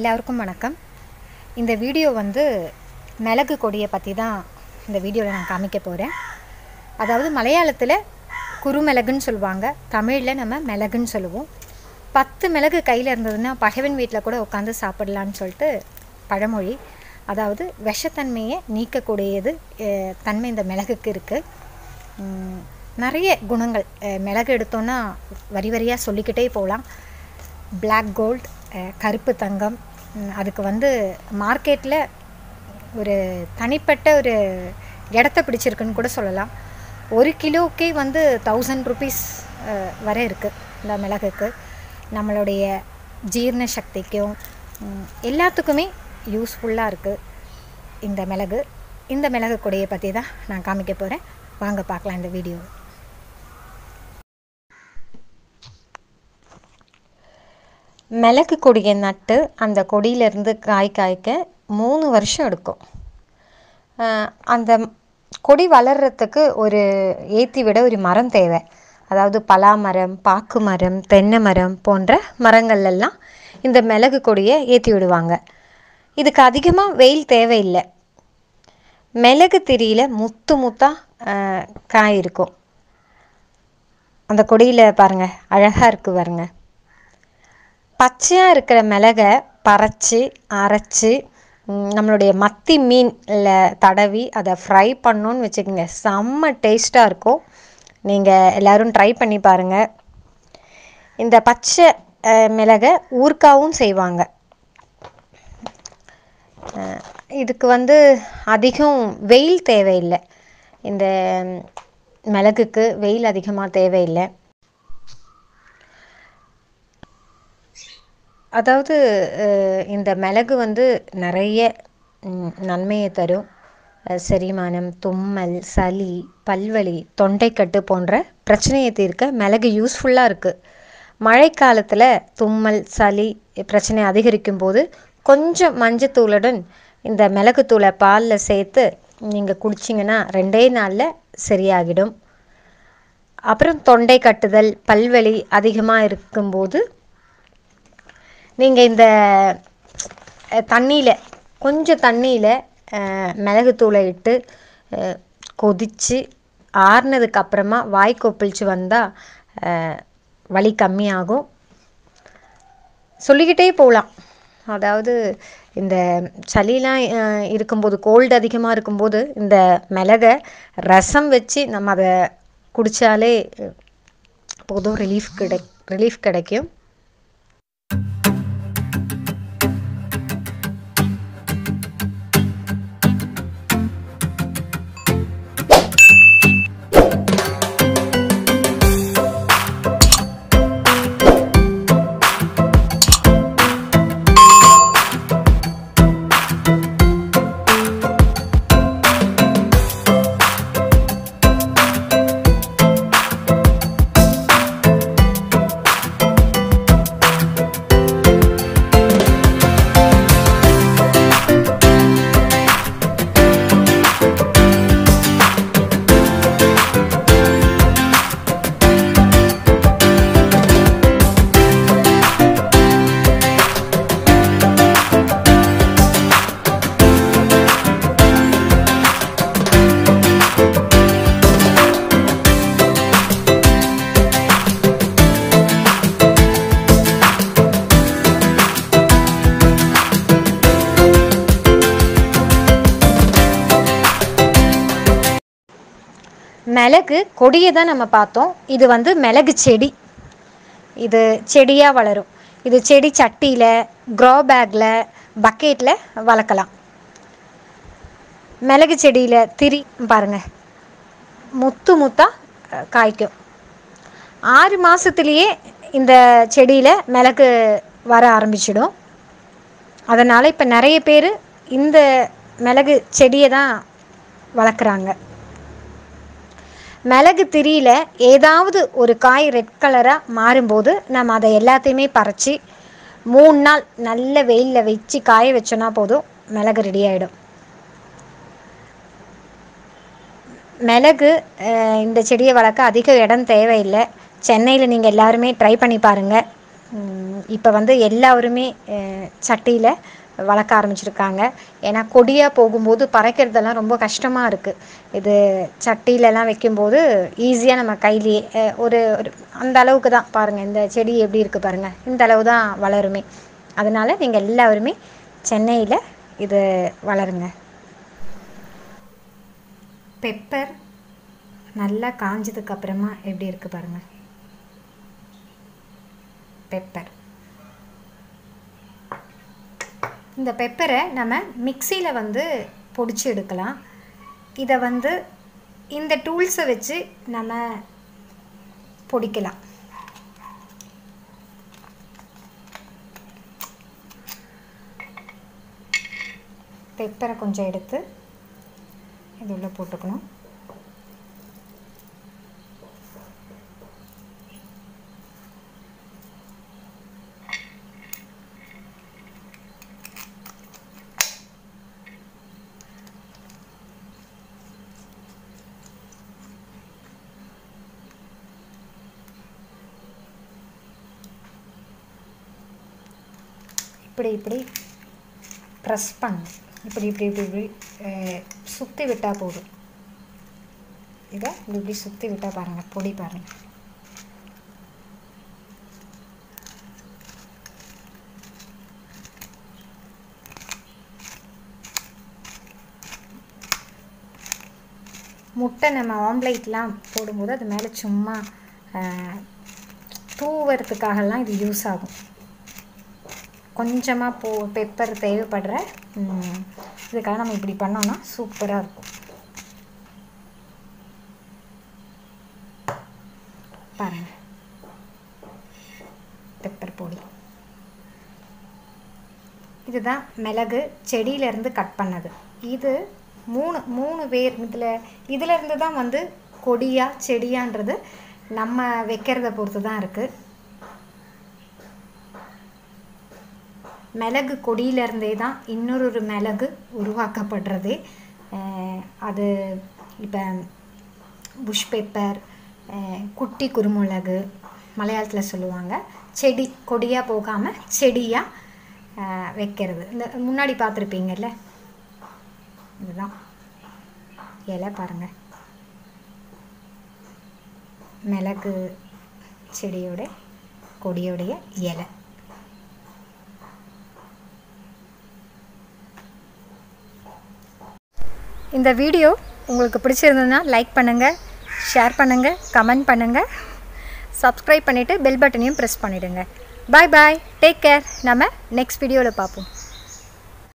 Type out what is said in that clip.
எல்லாருக்கும் வணக்கம் இந்த வீடியோ வந்து மிளகு கொடியை பற்றி தான் இந்த வீடியோவில் நான் காமிக்க போகிறேன் அதாவது மலையாளத்தில் குறுமிளகுன்னு சொல்லுவாங்க தமிழில் நம்ம மிளகுன்னு சொல்லுவோம் பத்து மிளகு கையில் இருந்ததுன்னா பகைவன் வீட்டில் கூட உட்காந்து சாப்பிடலான்னு சொல்லிட்டு பழமொழி அதாவது விஷத்தன்மையை நீக்கக்கூடியது அஹ், தன்மை இந்த மிளகுக்கு இருக்குது உம், நிறைய குணங்கள் அஹ், மிளகு எடுத்தோன்னா வரி வரியாக சொல்லிக்கிட்டே போகலாம் பிளாக் கோல்ட் கருப்பு தங்கம் உம், அதுக்கு வந்து மார்க்கெட்டில் ஒரு தனிப்பட்ட ஒரு இடத்த பிடிச்சிருக்குன்னு கூட சொல்லலாம் ஒரு கிலோக்கே வந்து தௌசண்ட் ருபீஸ் வரை இருக்குது இந்த மிளகுக்கு நம்மளுடைய ஜீரண சக்திக்கும் உம், எல்லாத்துக்குமே யூஸ்ஃபுல்லாக இருக்குது இந்த மிளகு இந்த மிளகு கொடியை பற்றி தான் நான் காமிக்க போகிறேன் வாங்க பார்க்கலாம் இந்த வீடியோ மிளகு கொடியை நட்டு அந்த கொடியிலேருந்து காய் காய்க்க மூணு வருஷம் எடுக்கும் ஆஹ் அந்த கொடி வளர்கிறதுக்கு ஒரு ஏற்றி விட ஒரு மரம் தேவை அதாவது பலா மரம் பாக்கு மரம் தென்னை மரம் போன்ற மரங்கள் எல்லாம் இந்த மிளகு கொடியை ஏற்றி விடுவாங்க இதுக்கு அதிகமாக வெயில் தேவையில்லை மிளகு திரியில் முத்து முத்தாக ஆஹ் காய் இருக்கும் அந்த கொடியில் பாருங்கள் அழகாக இருக்குது பாருங்க பச்சையாக இருக்கிற மிளகை பறைச்சி அரைச்சி ம், நம்மளுடைய மத்தி மீனில் தடவி அதை ஃப்ரை பண்ணோன்னு வச்சுக்கோங்க செம்ம டேஸ்ட்டாக இருக்கும் நீங்கள் எல்லோரும் ட்ரை பண்ணி பாருங்கள் இந்த பச்சை அஹ், மிளகை ஊர்க்காவும் செய்வாங்க அஹ், இதுக்கு வந்து அதிகம் வெயில் தேவையில்லை இந்த ம், மிளகுக்கு வெயில் அதிகமாக தேவையில்லை அதாவது அஹ், இந்த மிளகு வந்து நிறைய ம், நன்மையை தரும் அஹ், செரிமானம் தும்மல் சளி பல்வலி தொண்டைக்கட்டு போன்ற பிரச்சனையை தீர்க்க மிளகு யூஸ்ஃபுல்லாக இருக்குது மழைக்காலத்தில் தும்மல் சளி பிரச்சனை அதிகரிக்கும் போது கொஞ்சம் மஞ்சத்தூளுடன் இந்த மிளகுத்தூளை பாலில் சேர்த்து நீங்கள் குடிச்சிங்கன்னா ரெண்டே நாளில் சரியாகிடும் அப்புறம் தொண்டை கட்டுதல் பல்வலி அதிகமாக இருக்கும்போது நீங்கள் இந்த தண்ணியில் கொஞ்சம் தண்ணியில் மிளகுத்தூளை இட்டு கொதித்து ஆறுனதுக்கு அப்புறமா வாய் கொப்பளிச்சு வந்தால் வலி கம்மியாகும் சொல்லிக்கிட்டே போகலாம் அதாவது இந்த சளிலாம் அஹ், இருக்கும்போது கோல்டு அதிகமாக இருக்கும்போது இந்த மிளகை ரசம் வச்சு நம்ம அதை குடித்தாலே போதும் ரிலீஃப் கிடை ரிலீஃப் கிடைக்கும் மிளகு கொடியை தான் நம்ம பார்த்தோம் இது வந்து மிளகு செடி இது செடியாக வளரும் இது செடி சட்டியில் க்ரோ பேக்கில் பக்கெட்டில் வளர்க்கலாம் மிளகு செடியில் திரி பாருங்கள் முத்து முத்தாக காய்க்கும் ஆறு மாதத்துலேயே இந்த செடியில் மிளகு வர ஆரம்பிச்சிடும் அதனால் இப்போ நிறைய பேர் இந்த மிளகு செடியை தான் வளர்க்குறாங்க மிளகு திரியில் ஏதாவது ஒரு காய் ரெட் கலராக மாறும்போது நம்ம அதை எல்லாத்தையுமே பறித்து மூணு நாள் நல்ல வெயிலில் வச்சு காய வச்சோன்னா போதும் மிளகு ரெடி ஆகிடும் மிளகு அஹ், இந்த செடியை வளர்க்க அதிக இடம் தேவையில்லை சென்னையில் நீங்கள் எல்லாருமே ட்ரை பண்ணி பாருங்கள் இப்போ வந்து எல்லாருமே சட்டியில் வளர்க்க ஆரம்பிச்சிருக்காங்க ஏன்னா கொடியாக போகும்போது பறைக்கிறதெல்லாம் ரொம்ப கஷ்டமாக இருக்குது இது சட்டியிலலாம் வைக்கும்போது ஈஸியாக நம்ம கையிலேயே அஹ், ஒரு ஒரு அந்த அளவுக்கு தான் பாருங்கள் இந்த செடி எப்படி இருக்குது பாருங்கள் இந்த அளவு தான் வளருமே அதனால் நீங்கள் எல்லாருமே சென்னையில் இது வளருங்க பெப்பர் நல்லா காஞ்சதுக்கு அப்புறமா எப்படி இருக்குது பாருங்கள் பெப்பர் இந்த பெப்பரை நம்ம மிக்சியில் வந்து பொடிச்சு எடுக்கலாம் இதை வந்து இந்த டூல்ஸை வச்சு நம்ம பொடிக்கலாம் பெப்பரை கொஞ்சம் எடுத்து இது உள்ள போட்டுக்கணும் இப்படி இப்படி ப்ரெஸ் பண்ணு இப்படி இப்படி இப்படி இப்படி சுற்றி விட்டால் போதும் இதை இப்படி இப்படி சுற்றி விட்டால் பாருங்கள் பொடி பாருங்கள் முட்டை நம்ம ஆம்லேட்லாம் போடும்போது அது மேலே சும்மா அஹ், தூவறதுக்காகலாம் இது யூஸ் ஆகும் கொஞ்சமாக போ பெப்பர் தேவைப்படுற ம், இதுக்காக நம்ம இப்படி பண்ணோன்னா சூப்பராக இருக்கும் பாருங்கள் பெப்பர் பொடி இதுதான் மிளகு செடியிலேருந்து கட் பண்ணது இது மூணு மூணு வேர் இதில் இதிலேருந்து தான் வந்து கொடியா செடியான்றது நம்ம வைக்கிறத பொறுத்து தான் இருக்குது மிளகு கொடியிலேருந்தே தான் இன்னொரு ஒரு மிளகு உருவாக்கப்படுறது அஹ் அது இப்போ புஷ் பெப்பர் குட்டி குருமிளகு மலையாளத்தில் சொல்லுவாங்க செடி கொடியாக போகாமல் செடியாக வைக்கிறது இந்த முன்னாடி பார்த்துருப்பீங்கல்ல இதுதான் இலை பாருங்கள் மிளகு செடியோட கொடியோடைய இலை இந்த வீடியோ உங்களுக்கு பிடிச்சிருந்ததுன்னா லைக் பண்ணுங்கள் ஷேர் பண்ணுங்கள் கமெண்ட் பண்ணுங்கள் சப்ஸ்கிரைப் பண்ணிவிட்டு பெல் பட்டனையும் ப்ரெஸ் பண்ணிவிடுங்க பாய் பாய் டேக் கேர் நம்ம நெக்ஸ்ட் வீடியோவில் பார்ப்போம்